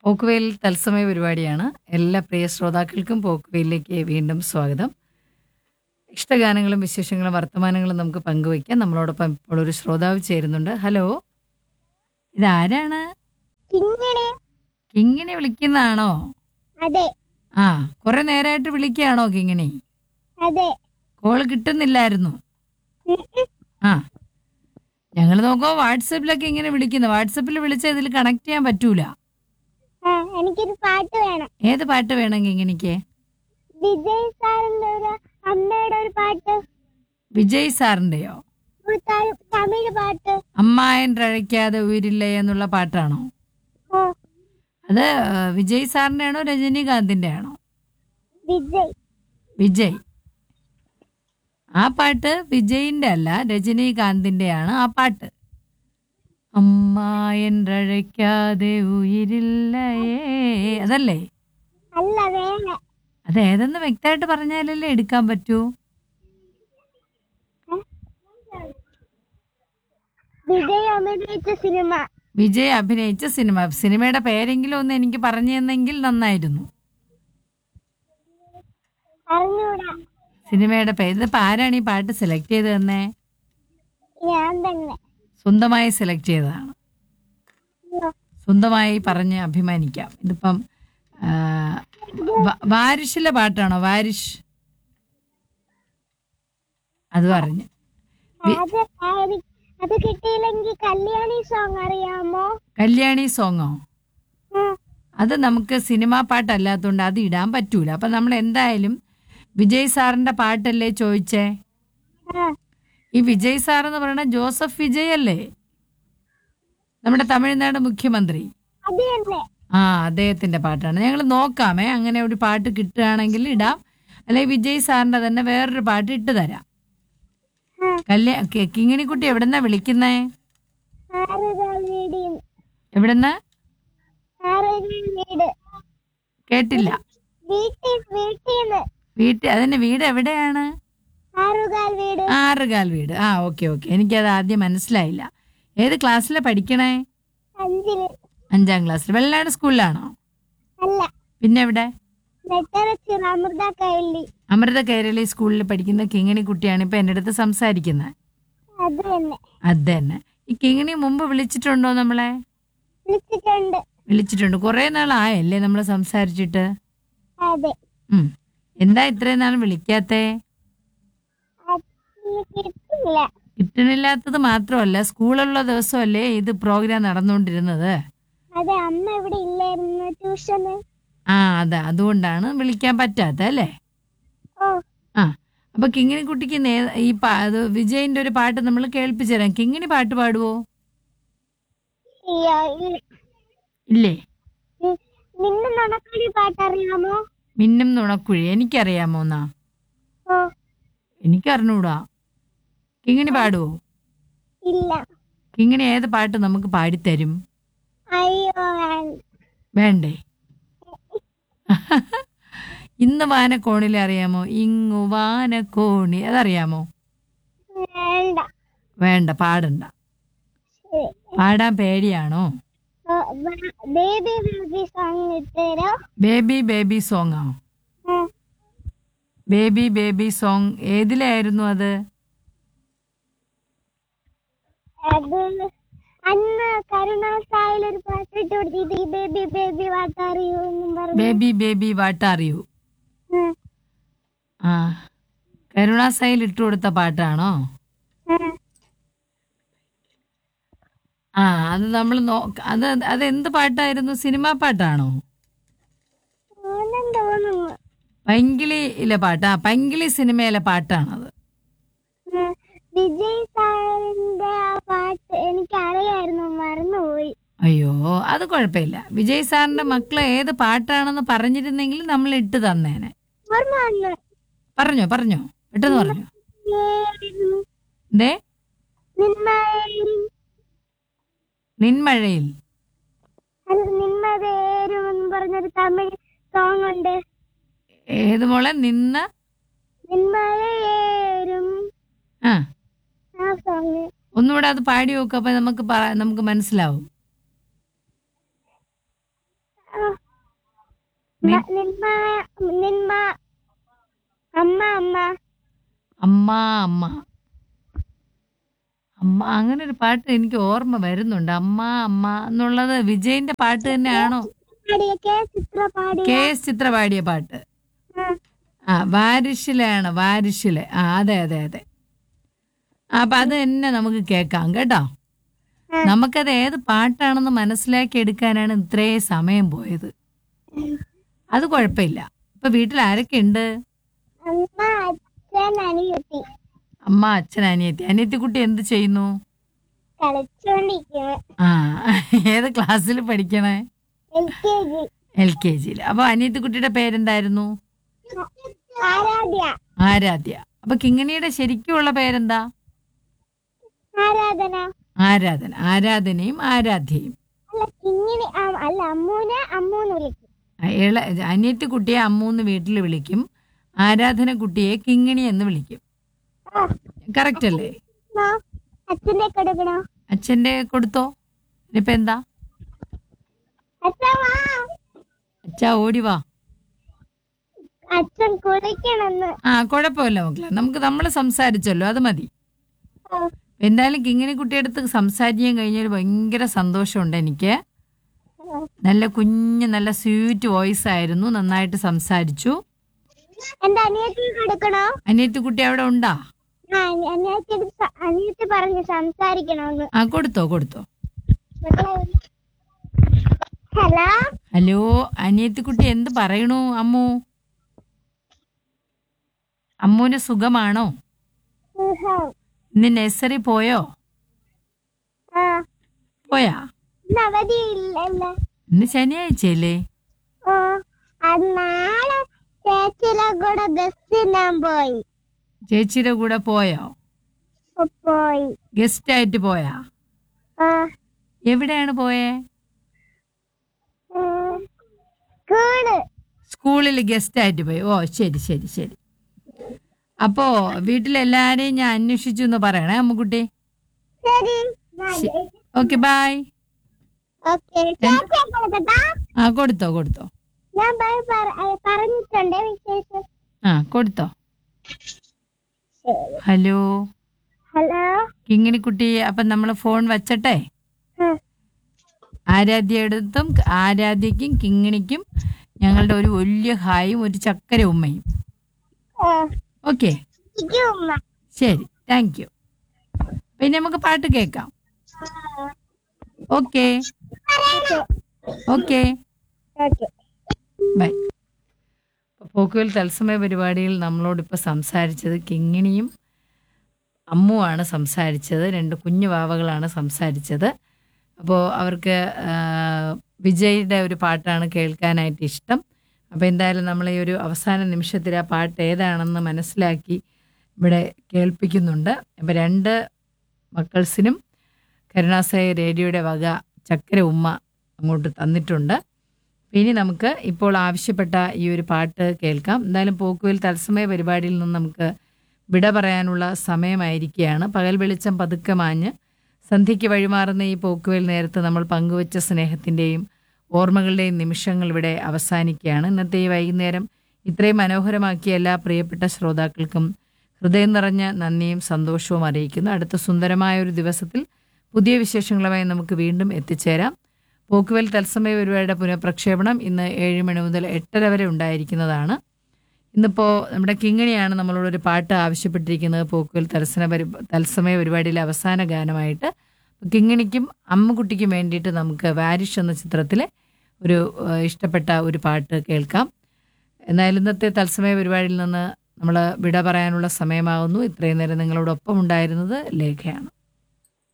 പോക്കുവെയിൽ തത്സമയ പരിപാടിയാണ് എല്ലാ പ്രിയ ശ്രോതാക്കൾക്കും പോക്കുവെയിലേക്ക് വീണ്ടും സ്വാഗതം ഇഷ്ടഗാനങ്ങളും വിശേഷങ്ങളും വർത്തമാനങ്ങളും നമുക്ക് പങ്കുവയ്ക്കാം നമ്മളോടൊപ്പം ഇപ്പോൾ ഒരു ശ്രോതാവ് ചേരുന്നുണ്ട് ഹലോ ഇതാരാണ് ഇങ്ങനെ കിങ്ങിനെ വിളിക്കുന്നതാണോ അതെ ആ കുറെ നേരമായിട്ട് വിളിക്കുകയാണോ കിങ്ങിണി അതെ കോള് കിട്ടുന്നില്ലായിരുന്നു ഉം ഉം. ആ ഞങ്ങൾ നോക്കുമ്പോൾ വാട്സപ്പിലൊക്കെ ഇങ്ങനെ വിളിക്കുന്നു വാട്സപ്പിൽ വിളിച്ചാൽ ഇതിൽ കണക്ട് ചെയ്യാൻ പറ്റൂല ആ എനിക്കൊരു പാട്ട് വേണം ഏത് പാട്ട് വേണം കിങ്ങിണിക്ക് വിജയ് സാറിന്റെ ഒരു അമ്മയുടെ ഒരു പാട്ട് വിജയ് സാറിന്റെയോ ഒരു ത- തമിഴ് പാട്ട് അമ്മായൻ രഴയ്ക്കാതെ ഉയരില്ലേ എന്നുള്ള പാട്ടാണോ ഓ അത് ആ, വിജയ് സാറിന്റെ ആണോ രജനീകാന്തിന്റെ ആണോ വിജയ് വിജയ് ആ പാട്ട് വിജയിന്റെ അല്ല രജനീകാന്തിന്റെ ആണ് ആ പാട്ട് അമ്മായൻ രഴയ്ക്കാതെ ഉയരില്ലയേ അതല്ലേ അല്ല വേറെ അത് ഏതെന്ന് വ്യക്തമായിട്ട് പറഞ്ഞാലല്ലേ എടുക്കാൻ പറ്റൂ വിജയ് അഭിനയിച്ച സിനിമ വിജയ് അഭിനയിച്ച സിനിമ സിനിമയുടെ പേരെങ്കിലും ഒന്ന് എനിക്ക് പറഞ്ഞു തന്നെങ്കിൽ നന്നായിരുന്നു അറിഞ്ഞൂടാ സിനിമയുടെ പേര് ഇതിപ്പോ ആരാണ് ഈ പാട്ട് സെലക്ട് ചെയ്ത് തന്നെ ഞാൻ തന്നെ സ്വന്തമായി സെലക്ട് ചെയ്തതാണ് ഓ, സ്വന്തമായി പറഞ്ഞ് അഭിമാനിക്കാം ഇതിപ്പം ആ, വ- വാരിഷിലെ പാട്ടാണോ വാരിഷ് അത് പറഞ്ഞ് അത് ആരി- അത് കിട്ടിയില്ലെങ്കിൽ കല്യാണി സോങ് അറിയാമോ കല്യാണി സോങ്ങോ ഉം. അത് നമുക്ക് സിനിമാ പാട്ടല്ലാത്തതുകൊണ്ട് അത് ഇടാൻ പറ്റൂല അപ്പൊ നമ്മൾ എന്തായാലും വിജയ് സാറിന്റെ പാട്ടല്ലേ ചോദിച്ചേ ആ, ഈ വിജയ് സാർ എന്ന് പറയുന്നത് ജോസഫ് വിജയ് അല്ലേ നമ്മുടെ തമിഴ്നാട് മുഖ്യമന്ത്രി അത് തന്നെ ആ അദ്ദേഹത്തിന്റെ പാട്ടാണ് ഞങ്ങൾ നോക്കാമേ അങ്ങനെ ഒരു പാട്ട് കിട്ടുകയാണെങ്കിൽ ഇടാം അല്ലെങ്കിൽ വിജയ് സാറിന്റെ തന്നെ വേറൊരു പാട്ട് ഇട്ട് തരാം ആ, കല്യാ കി- കിങ്ങിണിക്കുട്ടി എവിടെന്നാ വിളിക്കുന്നേ ആറുകാൽ വീട് എവിടെന്നാ ആറുകാൽ വീട് കേട്ടില്ല വീട്ടിൽ വീട്ടിന്ന് വീട്ടിൽ അതിന്റെ വീട് എവിടെയാണ് ആറുകാൽ വീട് ആറുകാൽ വീട് ആ ഓക്കെ ഓക്കെ എനിക്കത് ആദ്യം മനസ്സിലായില്ല ഏത് ക്ലാസ്സിലെ പഠിക്കണേ അഞ്ചില് അഞ്ചാം ക്ലാസ്സിൽ വെള്ളനാട് സ്കൂളിലാണോ അല്ല പിന്നെ എവിടെ നെട്ടറച്ചിറ അമൃത കൈള്ളി അമൃത കൈരളി സ്കൂളിൽ പഠിക്കുന്ന കിങ്ങിണി കുട്ടിയാണ് ഇപ്പൊ എൻ്റെ അടുത്ത് സംസാരിക്കുന്നത് അത് തന്നെ അത് തന്നെ ഈ കിങ്ങിണി മുമ്പ് വിളിച്ചിട്ടുണ്ടോ നമ്മളെ വിളിച്ചിട്ടുണ്ട് വിളിച്ചിട്ടുണ്ട് കുറേ നാളായല്ലേ നമ്മൾ സംസാരിച്ചിട്ട് അതെ ഉം. എന്താ ഇത്രയും നാൾ വിളിക്കാത്തേ അത് കിട്ടില്ല കിട്ടണില്ലാത്തത് മാത്രമല്ല സ്കൂളുള്ള ദിവസമല്ലേ ഇത് പ്രോഗ്രാം നടന്നുകൊണ്ടിരുന്നത് അതെ അമ്മ ഇവിടെ ഇല്ലായിരുന്നു ട്യൂഷന് ആ അതെ അതുകൊണ്ടാണ് വിളിക്കാൻ പറ്റാത്ത അല്ലേ ഓ ആ അപ്പൊ കിങ്ങിണി കുട്ടിക്ക് നേ ഈ പാ- അത് വിജയിന്റെ ഒരു പാട്ട് നമ്മൾ കേൾപ്പിച്ചു തരാം കിങ്ങിണി പാട്ട് പാടുവോ ഈ, ആ, ഈ- ഇല്ലേ ഈ- നിന്നെ നടക്കടി പാട്ടറിയാമോ മിന്നും നുണക്കുഴി എനിക്കറിയാമോ എന്നാ ഓ എനിക്കറിഞ്ഞൂടാ കിങ്ങിണി പാടുവോ ഇല്ല കിങ്ങിണി ഏത് പാട്ട് നമുക്ക് പാടിത്തരും അയ്യോ വേണ്ട. വേണ്ടേ ഇന്ന് വാനക്കോണിലെ അറിയാമോ ഇങ്ങു വാനക്കോണി അതറിയാമോ വേണ്ട വേണ്ട പാടണ്ട ശരി പാടാൻ പേടിയാണോ ഓ, വ- ബേബി ബേബി സോങ് ഇട്ടുതരോ ബേബി ബേബി സോങ്ങോ ഉം. ബേബി ബേബി സോങ് ഏതിലായിരുന്നു അത് അത് അന്ന് കരുണാസായിൽ ഒരു പാട്ട് ഇട്ട് കൊടുത്തിട്ട് ഈ ബേബി ബേബി പാട്ട് അറിയൂ എന്നും പറഞ്ഞു ബേബി ബേബി വാട്ട് അറിയൂ ഉം. ആ കരുണാസയിൽ ഇട്ടു കൊടുത്ത പാട്ടാണോ ഉം. ആ അത് നമ്മൾ നോ അത് അത് എന്ത് പാട്ടായിരുന്നു സിനിമാ പാട്ടാണോ ആണെന്ന് തോന്നുന്നു പൈങ്കിളിയിലെ പാട്ട് ആ പൈങ്കിളി സിനിമയിലെ പാട്ടാണത് ഉം. വിജയ് സാറിന്റെ ആ പാട്ട് എനിക്ക് അറിയായിരുന്നു മറന്നുപോയി അയ്യോ അത് കുഴപ്പമില്ല വിജയ് സാറിന്റെ മക്കളെ ഏത് പാട്ടാണെന്ന് പറഞ്ഞിരുന്നെങ്കിൽ നമ്മൾ ഇട്ട് തന്നേനെ ഓർമ്മ വന്നു പറഞ്ഞോ പറഞ്ഞോ പെട്ടെന്ന് പറഞ്ഞോ ഏറും ദേ നിന്മേരും നിൻമഴയിൽ അത് നിന്മതേരും എന്ന് പറഞ്ഞൊരു തമിഴ് സോങ് ഉണ്ട് ഏത് മോളെ നിന്ന നിന്മഴയേരും ആ ആ സോങ് ഒന്നുകൂടെ അത് പാടി നോക്കുക അപ്പൊ നമുക്ക് പറ- നമുക്ക് മനസ്സിലാവും ആ ന- നിന്മ നിന്മ അമ്മ അമ്മ അമ്മ അമ്മ അമ്മ അങ്ങനെ ഒരു പാട്ട് എനിക്ക് ഓർമ്മ വരുന്നുണ്ട് അമ്മ അമ്മ എന്നുള്ളത് വിജയിന്റെ പാട്ട് തന്നെയാണോ പാടിയ കെ ചിത്ര പാടിയ കെ എസ് ചിത്ര പാടിയ പാട്ട് ആ, ആ വാരിഷിലാണ് വാരിഷില് ആ അതെ അതെ അതെ ആ, അപ്പൊ അത് തന്നെ നമുക്ക് കേൾക്കാം കേട്ടോ ആ. നമുക്കത് ഏത് പാട്ടാണെന്ന് മനസ്സിലാക്കി എടുക്കാനാണ് ഇത്രയും സമയം പോയത് അത് കുഴപ്പമില്ല ഇപ്പൊ വീട്ടിൽ ആരൊക്കെ ഉണ്ട് അമ്മ അച്ഛൻ അനിയത്തി അമ്മ അച്ഛൻ അനിയത്തി അനിയത്തിക്കുട്ടി എന്ത് ചെയ്യുന്നു കളിച്ചോണ്ടിരിക്കുന്നു ആ ഏത് ക്ലാസ്സിൽ പഠിക്കണേ L K G L K ജിയിൽ അപ്പൊ അനിയത്തിക്കുട്ടിയുടെ പേരെന്തായിരുന്നു ആരാധ്യ ആരാധ്യ അപ്പൊ കിങ്ങിണിയുടെ ശരിക്കുമുള്ള പേരെന്താ ആരാധന ആരാധന ആരാധനയും ആരാധ്യയും അല്ല ഇങ്ങനെ അല്ല അമ്മൂനെ അമ്മൂന്ന് വിളിക്കും ആ, ഇള അനിയത്തി കുട്ടിയെ അമ്മൂന്ന് വീട്ടിൽ വിളിക്കും ആരാധന കുട്ടിയെ കിങ്ങിണി എന്ന് വിളിക്കും ആ, കറക്റ്റ് അല്ലേ ആ, അച്ഛന്റെ കൊടുക്കണോ അച്ഛന്റെ കൊടുത്തോ ഇനിയിപ്പോ എന്താ അച്ഛൻ വാ അച്ഛാ ഓടി വാ അച്ഛൻ കുളിക്കണമെന്ന് ആ കുഴപ്പമില്ല മക്കളെ നമുക്ക് നമ്മൾ സംസാരിച്ചല്ലോ അത് മതി ആ, എന്തായാലും കിങ്ങിണി കുട്ടിയെടുത്ത് സംസാരിക്കാൻ കഴിഞ്ഞാൽ ഭയങ്കര സന്തോഷമുണ്ട് എനിക്ക് ആ. നല്ല കുഞ്ഞ് നല്ല സ്വീറ്റ് വോയിസ് ആയിരുന്നു നന്നായിട്ട് സംസാരിച്ചു എന്റെ അനിയത്തി കൊടുക്കണോ അനിയത്തി കുട്ടി അവിടെ ഉണ്ടാ ആ അനിയത്തി അനിയത്തി പറഞ്ഞു സംസാരിക്കണമെന്ന് ആ കൊടുത്തോ കൊടുത്തോ ഹലോ ഹലോ അനിയത്തി കുട്ടി എന്ത് പറയണു അമ്മു അമ്മുവിന് സുഖമാണോ സുഖം. ഇന്ന് നഴ്സറി പോയോ ആ പോയാ ഇന്ന് അവധിയില്ലല്ലോ ഇന്ന് ശനിയാഴ്ചയല്ലേ ഓ അത് നാളെ ചേച്ചിയുടെ കൂടെ ബസ്സിൽ ഞാൻ പോയി ചേച്ചിയുടെ കൂടെ പോയോ ഓ, പോയി ഗസ്റ്റ് ആയിട്ട് പോയാ ആ എവിടെയാണ് പോയേ ഉം. സ്കൂള് സ്കൂളിൽ ഗസ്റ്റ് ആയിട്ട് പോയി ഓ ശരി ശരി ശരി അപ്പോ വീട്ടിലെല്ലാരെയും ഞാൻ അന്വേഷിച്ചു എന്ന് പറയണേ അമ്മുക്കുട്ടി ശരി ഓക്കെ ബായ് ഓക്കെ ചേച്ചിയെ കൊടുക്കട്ടാ ആ കൊടുത്തോ കൊടുത്തോ ഞാൻ ബൈ പറ- ഏ, പറഞ്ഞിട്ടുണ്ട് വിശേഷം ആ കൊടുത്തോ ശരി ഹലോ ഹലോ കിങ്ങിണിക്കുട്ടി അപ്പം നമ്മൾ ഫോൺ വച്ചട്ടെ ഉം. ആരാധ്യടുത്തും ആരാധ്യയ്ക്കും കിങ്ങിണിക്കും ഞങ്ങളുടെ ഒരു വലിയ ഹായും ഒരു ചക്കര ഉമ്മയും ആ, ഓക്കെ എനിക്ക് ഉമ്മ ശരി താങ്ക് യു പിന്നെ നമുക്ക് പാട്ട് കേൾക്കാം ഓക്കെ ഓക്കെ ഓക്കെ ബൈ പോക്കുവൽ തത്സമയ പരിപാടിയിൽ നമ്മളോടിപ്പോൾ സംസാരിച്ചത് കിങ്ങിണിയും അമ്മുവാണ് സംസാരിച്ചത് രണ്ട് കുഞ്ഞു വാവകളാണ് സംസാരിച്ചത് അപ്പോൾ അവർക്ക് ആ, വിജയുടെ ഒരു പാട്ടാണ് കേൾക്കാനായിട്ട് ഇഷ്ടം അപ്പോൾ എന്തായാലും നമ്മൾ ഈ ഒരു അവസാന നിമിഷത്തിൽ ആ പാട്ട് ഏതാണെന്ന് മനസ്സിലാക്കി ഇവിടെ കേൾപ്പിക്കുന്നുണ്ട് അപ്പോൾ രണ്ട് മക്കൾസിനും കരുണാസായി റേഡിയോയുടെ വക ചക്കര ഉമ്മ അങ്ങോട്ട് തന്നിട്ടുണ്ട് ഇനി നമുക്ക് ഇപ്പോൾ ആവശ്യപ്പെട്ട ഈ ഒരു പാട്ട് കേൾക്കാം എന്തായാലും പോക്കുവിൽ തത്സമയ പരിപാടിയിൽ നിന്ന് നമുക്ക് വിട പറയാനുള്ള സമയമായിരിക്കുകയാണ് പകൽ വെളിച്ചം പതുക്കെ മാഞ്ഞ് സന്ധ്യയ്ക്ക് വഴിമാറുന്ന ഈ പോക്കുവേൽ നേരത്ത് നമ്മൾ പങ്കുവച്ച സ്നേഹത്തിൻ്റെയും ഓർമ്മകളുടെയും നിമിഷങ്ങൾ ഇവിടെ അവസാനിക്കുകയാണ് ഇന്നത്തെ ഈ വൈകുന്നേരം ഇത്രയും മനോഹരമാക്കിയ എല്ലാ പ്രിയപ്പെട്ട ശ്രോതാക്കൾക്കും ഹൃദയം നിറഞ്ഞ നന്ദിയും സന്തോഷവും അറിയിക്കുന്നു അടുത്ത സുന്ദരമായ ഒരു ദിവസത്തിൽ പുതിയ വിശേഷങ്ങളുമായി നമുക്ക് വീണ്ടും എത്തിച്ചേരാം പോക്കുവൽ തത്സമയ പരിപാടിയുടെ പുനഃപ്രക്ഷേപണം ഇന്ന് ഏഴ് മണി മുതൽ എട്ടര വരെ ഉണ്ടായിരിക്കുന്നതാണ് ഇന്നിപ്പോൾ നമ്മുടെ കിങ്ങിണിയാണ് നമ്മളോടൊരു പാട്ട് ആവശ്യപ്പെട്ടിരിക്കുന്നത് പോക്കുവൽ തത്സന പരി തത്സമയ പരിപാടിയിലെ അവസാന ഗാനമായിട്ട് കിങ്ങിണിക്കും അമ്മുകുട്ടിക്കും വേണ്ടിയിട്ട് നമുക്ക് വാരിഷ് എന്ന ചിത്രത്തിലെ ഒരു ഏഹ്, ഇഷ്ടപ്പെട്ട ഒരു പാട്ട് കേൾക്കാം എന്നാൽ ഇന്നത്തെ തത്സമയ പരിപാടിയിൽ നിന്ന് നമ്മൾ വിട പറയാനുള്ള സമയമാകുന്നു ഇത്രയും നേരം നിങ്ങളോടൊപ്പം ഉണ്ടായിരുന്നത് ലേഖയാണ്